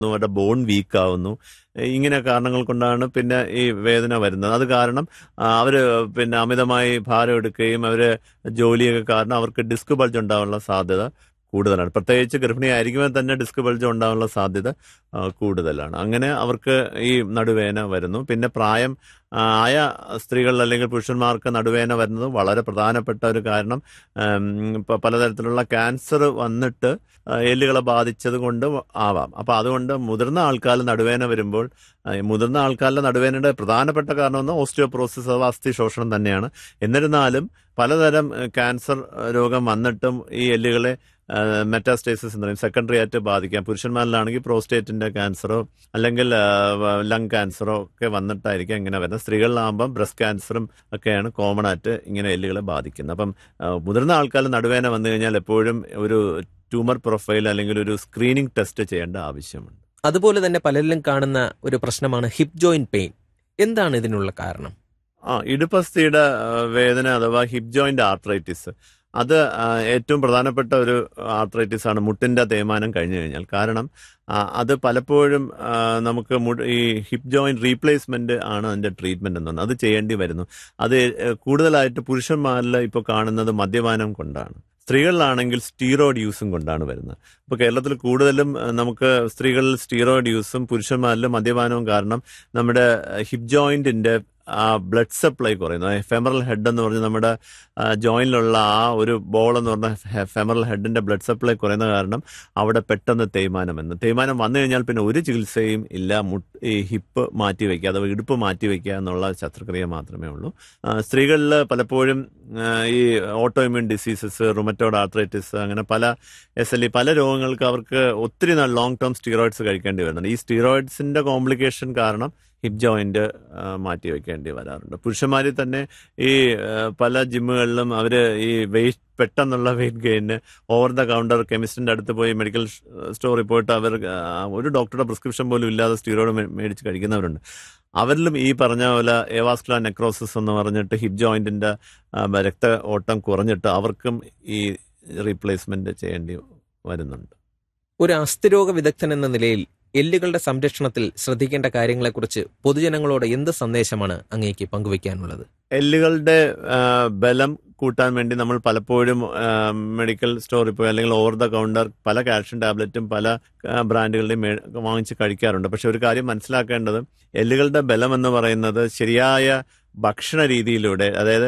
അവരുടെ bone week ആവുന്നു ഇങ്ങനെ കാരണങ്ങൾ കൊണ്ടാണ് പിന്നെ ഈ വേദന വരുന്നത് അത് കാരണം അവർ പിന്നെ അമിതമായി ഭാരം എടുക്കുകയും അവർ ജോലിയൊക്കെ കാരണം അവർക്ക് ഡിസ്ക് ബൾജ് ഉണ്ടാവാനുള്ള സാധ്യത കൂടുതലാണ് പ്രത്യേകിച്ച് ഗർഭിണിയായിരിക്കുമ്പോൾ തന്നെ ഡിസ്ക് ബൾജ് ഉണ്ടാവാനുള്ള സാധ്യത ആ, കൂടുതലാണ് അങ്ങനെ അവർക്ക് ഈ നടുവേദന വരുന്നു പിന്നെ പ്രായം ആ, ആയ സ്ത്രീകൾ അല്ലെങ്കിൽ പുരുഷന്മാർക്ക് നടുവേദന വരുന്നത് വളരെ പ്രധാനപ്പെട്ട ഒരു കാരണം ഉം, ഇപ്പൊ പലതരത്തിലുള്ള ക്യാൻസർ വന്നിട്ട് ആ, എല്ലുകളെ ബാധിച്ചത് കൊണ്ട് ആവാം അപ്പൊ അതുകൊണ്ട് മുതിർന്ന ആൾക്കാരിൽ നടുവേദന വരുമ്പോൾ ആ, ഈ മുതിർന്ന ആൾക്കാരിലെ നടുവേദനയുടെ പ്രധാനപ്പെട്ട കാരണം ഒന്ന് ഓസ്റ്റിയോപ്രോസിസ് അഥവാ അസ്ഥി ശോഷണം തന്നെയാണ് എന്നിരുന്നാലും പലതരം ഏഹ്, ക്യാൻസർ ഏഹ്, രോഗം വന്നിട്ടും ഈ എല്ലുകളെ മെറ്റാസ്റ്റേസിസ് എന്ന് പറയും സെക്കൻഡറി ആയിട്ട് ബാധിക്കാം പുരുഷന്മാരിലാണെങ്കിൽ പ്രോസ്റ്റേറ്റിന്റെ ക്യാൻസറോ അല്ലെങ്കിൽ ലങ് ക്യാൻസറോ ഒക്കെ വന്നിട്ടായിരിക്കും ഇങ്ങനെ വരുന്നത് സ്ത്രീകളിലാകുമ്പം ബ്രസ്റ്റ് ക്യാൻസറും ഒക്കെയാണ് കോമൺ ആയിട്ട് ഇങ്ങനെ എല്ലുകളെ ബാധിക്കുന്നത് അപ്പം ആ, മുതിർന്ന ആൾക്കാർ നടുവേദന വന്നു കഴിഞ്ഞാൽ എപ്പോഴും ഒരു ട്യൂമർ പ്രൊഫൈൽ അല്ലെങ്കിൽ ഒരു സ്ക്രീനിങ് ടെസ്റ്റ് ചെയ്യേണ്ട ആവശ്യമുണ്ട് അതുപോലെ തന്നെ പലരിലും കാണുന്ന ഒരു പ്രശ്നമാണ് ഹിപ്പ് ജോയിന്റ് പെയിൻ എന്താണ് ഇതിനുള്ള കാരണം ആ ഇടുപ്പസ്ഥിയുടെ ആ, വേദന അഥവാ ഹിപ്പ് ജോയിന്റ് ആർത്രൈറ്റിസ് അത് ആ, ഏറ്റവും പ്രധാനപ്പെട്ട ഒരു ആർത്രൈറ്റിസ് ആണ് മുട്ടിന്റെ തേയ്മാനം കഴിഞ്ഞു കഴിഞ്ഞാൽ കാരണം ആ, അത് പലപ്പോഴും ആ, നമുക്ക് മു- ഈ ഹിപ്പ് ജോയിന്റ് റീപ്ലേസ്മെന്റ് ആണ് അതിന്റെ ട്രീറ്റ്മെന്റ് എന്ന് പറയുന്നത് അത് ചെയ്യേണ്ടി വരുന്നു അത് ഏഹ്, കൂടുതലായിട്ട് പുരുഷന്മാരിൽ ഇപ്പോൾ കാണുന്നത് മദ്യപാനം കൊണ്ടാണ് സ്ത്രീകളിലാണെങ്കിൽ സ്റ്റീറോയിഡ് യൂസും കൊണ്ടാണ് വരുന്നത് ഇപ്പോൾ കേരളത്തിൽ കൂടുതലും ആ, നമുക്ക് സ്ത്രീകളിൽ സ്റ്റീറോയിഡ് യൂസും പുരുഷന്മാരിൽ മദ്യപാനവും കാരണം നമ്മുടെ ഹിപ്പ് ജോയിന്റിന്റെ ആ ബ്ലഡ് സപ്ലൈ കുറയുന്നു ഫെമറൽ ഹെഡ് എന്ന് പറഞ്ഞ് നമ്മുടെ ജോയിനിലുള്ള ആ ഒരു ബോൾ എന്ന് പറഞ്ഞ ഫെമറൽ ഹെഡിന്റെ ബ്ലഡ് സപ്ലൈ കുറയുന്ന കാരണം അവിടെ പെട്ടെന്ന് തേയ്മാനം എന്ന് തേയ്മാനം വന്നു കഴിഞ്ഞാൽ പിന്നെ ഒരു ചികിത്സയും ഇല്ല മുട്ട് ഈ ഹിപ്പ് മാറ്റി വയ്ക്കുക അഥവാ ഇടുപ്പ് മാറ്റി വയ്ക്കുക എന്നുള്ള ശസ്ത്രക്രിയ മാത്രമേ ഉള്ളൂ സ്ത്രീകളിൽ പലപ്പോഴും ആ, ഈ auto immune diseases rheumatoid arthritis അങ്ങനെ പല എസ് എൽ ഇ പല രോഗങ്ങൾക്ക് അവർക്ക് ഒത്തിരി നാൾ ലോങ് ടേം സ്റ്റീറോയിഡ്സ് കഴിക്കേണ്ടി വരുന്നുണ്ട് ഈ സ്റ്റീറോയിഡ്സിന്റെ കോംപ്ലിക്കേഷൻ കാരണം ഹിപ്പ് ജോയിന്റ് മാറ്റി വെക്കേണ്ടി വരാറുണ്ട് പുരുഷന്മാരിൽ തന്നെ ഈ ആ, പല ജിമ്മുകളിലും അവർ ഈ വെയിറ്റ് പെട്ടെന്നുള്ള weight gain over the counter കെമിസ്റ്റിന്റെ അടുത്ത് പോയി മെഡിക്കൽ സ്റ്റോറിൽ പോയിട്ട് അവർ ആ, ഒരു ഡോക്ടറുടെ പ്രിസ്ക്രിപ്ഷൻ പോലും ഇല്ലാതെ സ്റ്റീറോയിഡ് മേ- മേടിച്ച് കഴിക്കുന്നവരുണ്ട് അവരിലും ഈ പറഞ്ഞ പോലെ എവാസ്കുലർ നെക്രോസിസ് എന്ന് പറഞ്ഞിട്ട് ഹിപ്പ് ജോയിന്റിന്റെ ആ, രക്ത ഓട്ടം കുറഞ്ഞിട്ട് അവർക്കും ഈ റീപ്ലേസ്മെന്റ് ചെയ്യേണ്ടി വരുന്നുണ്ട് ഒരു അസ്ഥിരോഗ വിദഗ്ധൻ എന്ന നിലയിൽ എല്ലുകളുടെ സംരക്ഷണത്തിൽ ശ്രദ്ധിക്കേണ്ട കാര്യങ്ങളെക്കുറിച്ച് പൊതുജനങ്ങളോട് എന്ത് സന്ദേശമാണ് അങ്ങേക്ക് പങ്കുവയ്ക്കാനുള്ളത് എല്ലുകളുടെ ആ, ബലം കൂട്ടാൻ വേണ്ടി നമ്മൾ പലപ്പോഴും ആ, മെഡിക്കൽ സ്റ്റോറിൽ പോയി അല്ലെങ്കിൽ ഓവർ ദ കൗണ്ടർ പല കാൽഷ്യം ടാബ്ലറ്റും പല ആ, ബ്രാൻഡുകളുടെയും മേ- വാങ്ങിച്ച് കഴിക്കാറുണ്ട് പക്ഷെ ഒരു കാര്യം മനസ്സിലാക്കേണ്ടത് എല്ലുകളുടെ ബലം എന്ന് പറയുന്നത് ശരിയായ ഭക്ഷണ രീതിയിലൂടെ അതായത്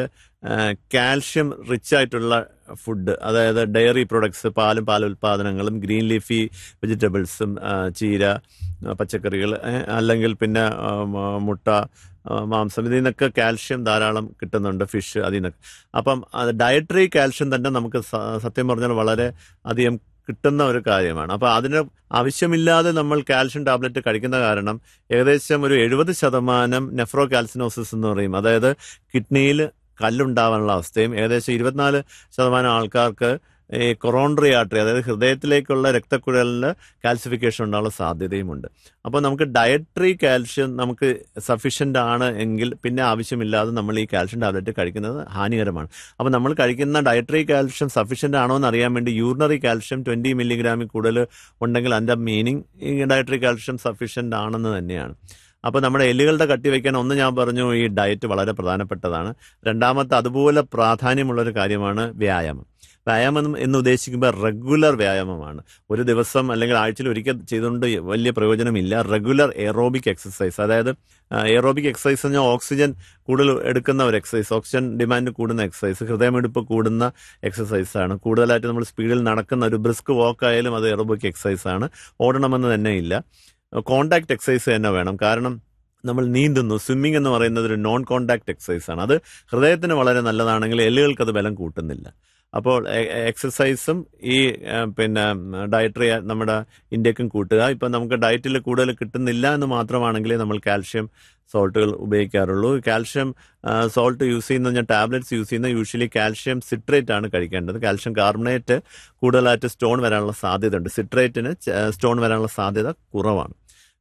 കാൽഷ്യം റിച്ച് ആയിട്ടുള്ള ഫുഡ് അതായത് ഡയറി പ്രൊഡക്ട്സ് പാലും പാലുൽപാദനങ്ങളും ഗ്രീൻ ലീഫി വെജിറ്റബിൾസും ചീര ആ, പച്ചക്കറികൾ ഏ, അല്ലെങ്കിൽ പിന്നെ ആ, മ- മുട്ട ആ, മാംസം ഇതിൽ നിന്നൊക്കെ കാൽഷ്യം ധാരാളം കിട്ടുന്നുണ്ട് ഫിഷ് അതിൽ നിന്നൊക്കെ അപ്പം അത് ഡയറ്ററി കാൽഷ്യം തന്നെ നമുക്ക് സ- സത്യം പറഞ്ഞാൽ വളരെ അധികം കിട്ടുന്ന ഒരു കാര്യമാണ് അപ്പോൾ അതിന് ആവശ്യമില്ലാതെ നമ്മൾ കാൽഷ്യം ടാബ്ലറ്റ് കഴിക്കുന്ന കാരണം ഏകദേശം ഒരു എഴുപത് ശതമാനം നെഫ്രോ കാൽസിനോസിസ് എന്ന് പറയും അതായത് കിഡ്നിയിൽ കല്ലുണ്ടാവാനുള്ള അവസ്ഥയും ഏകദേശം ഇരുപത്തിനാല് ശതമാനം ആൾക്കാർക്ക് ഈ കൊറോണ്ടറി ആർട്ടറി അതായത് ഹൃദയത്തിലേക്കുള്ള രക്തക്കുഴലിന് കാൽസിഫിക്കേഷൻ ഉണ്ടാകാനുള്ള സാധ്യതയുമുണ്ട് അപ്പോൾ നമുക്ക് ഡയറ്ററി കാൽഷ്യം നമുക്ക് സഫീഷ്യൻ്റ് ആണ് എങ്കിൽ പിന്നെ ആവശ്യമില്ലാതെ നമ്മൾ ഈ കാൽഷ്യം ടാബ്ലറ്റ് കഴിക്കുന്നത് ഹാനികരമാണ് അപ്പോൾ നമ്മൾ കഴിക്കുന്ന ഡയറ്ററി കാൽഷ്യം സഫീഷ്യൻ്റ് ആണോ എന്ന് അറിയാൻ വേണ്ടി യൂറിനറി കാൽഷ്യം ട്വൻറ്റി മില്ലിഗ്രാമിൽ കൂടുതൽ ഉണ്ടെങ്കിൽ അതിൻ്റെ മീനിങ് ഈ ഡയറ്ററി കാൽഷ്യം സഫീഷ്യൻ്റ് ആണെന്ന് തന്നെയാണ് അപ്പോൾ നമ്മുടെ എല്ലുകളുടെ കട്ടി വയ്ക്കാൻ ഒന്ന് ഞാൻ പറഞ്ഞു ഈ ഡയറ്റ് വളരെ പ്രധാനപ്പെട്ടതാണ് രണ്ടാമത്തെ അതുപോലെ പ്രാധാന്യമുള്ളൊരു കാര്യമാണ് വ്യായാമം വ്യായാമം എന്ന് ഉദ്ദേശിക്കുമ്പോൾ റെഗുലർ വ്യായാമമാണ് ഒരു ദിവസം അല്ലെങ്കിൽ ആഴ്ചയിൽ ഒരിക്കൽ ചെയ്തുകൊണ്ട് വലിയ പ്രയോജനമില്ല റെഗുലർ എയറോബിക് എക്സസൈസ് അതായത് എയറോബിക് എക്സസൈസ് എന്ന് പറഞ്ഞാൽ ഓക്സിജൻ കൂടുതൽ എടുക്കുന്ന ഒരു എക്സസൈസ് ഓക്സിജൻ ഡിമാൻഡ് കൂടുന്ന എക്സസൈസ് ഹൃദയമെടുപ്പ് കൂടുന്ന എക്സസൈസ് ആണ് കൂടുതലായിട്ട് നമ്മൾ സ്പീഡിൽ നടക്കുന്ന ഒരു ബ്രിസ്ക് വാക്ക് ആയാലും അത് എയറോബിക് എക്സസൈസ് ആണ് ഓടണമെന്ന് തന്നെ ഇല്ല കോണ്ടാക്ട് എക്സസൈസ് തന്നെ വേണം കാരണം നമ്മൾ നീന്തുന്നു സ്വിമ്മിംഗ് എന്ന് പറയുന്നത് ഒരു നോൺ കോണ്ടാക്ട് എക്സസൈസ് ആണ് അത് ഹൃദയത്തിന് വളരെ നല്ലതാണെങ്കിൽ എല്ലുകൾക്ക് അത് ബലം കൂട്ടുന്നില്ല അപ്പോൾ എ- എക്സസൈസും ഈ ആ, പിന്നെ ഡയറ്ററി നമ്മുടെ ഇന്ത്യക്കും കൂട്ടുക ഇപ്പം നമുക്ക് ഡയറ്റിൽ കൂടുതൽ കിട്ടുന്നില്ല എന്ന് മാത്രമാണെങ്കിലേ നമ്മൾ കാൽഷ്യം സോൾട്ടുകൾ ഉപയോഗിക്കാറുള്ളൂ കാൽഷ്യം സോൾട്ട് യൂസ് ചെയ്യുന്ന ഞാൻ ടാബ്ലറ്റ്സ് യൂസ് ചെയ്യുന്ന യൂഷ്വലി കാൽഷ്യം സിട്രേറ്റ് ആണ് കഴിക്കേണ്ടത് കാൽഷ്യം കാർബണേറ്റ് കൂടുതലായിട്ട് സ്റ്റോൺ വരാനുള്ള സാധ്യത ഉണ്ട് സിട്രേറ്റിന് സ്റ്റോൺ വരാനുള്ള സാധ്യത കുറവാണ്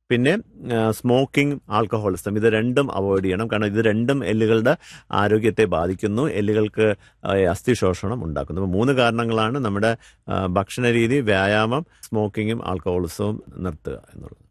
പിന്നെ സ്മോക്കിംഗ് ആൽക്കഹോളിസം ഇത് രണ്ടും അവോയ്ഡ് ചെയ്യണം കാരണം ഇത് രണ്ടും എല്ലുകളുടെ ആരോഗ്യത്തെ ബാധിക്കുന്നു എല്ലുകൾക്ക് ആ, അസ്ഥിശോഷണം ഉണ്ടാക്കുന്നു അപ്പോൾ മൂന്ന് കാരണങ്ങളാണ് നമ്മുടെ ആ, ഭക്ഷണ രീതി വ്യായാമം സ്മോക്കിങ്ങും ആൽക്കഹോളിസവും നിർത്തുക എന്നുള്ളത്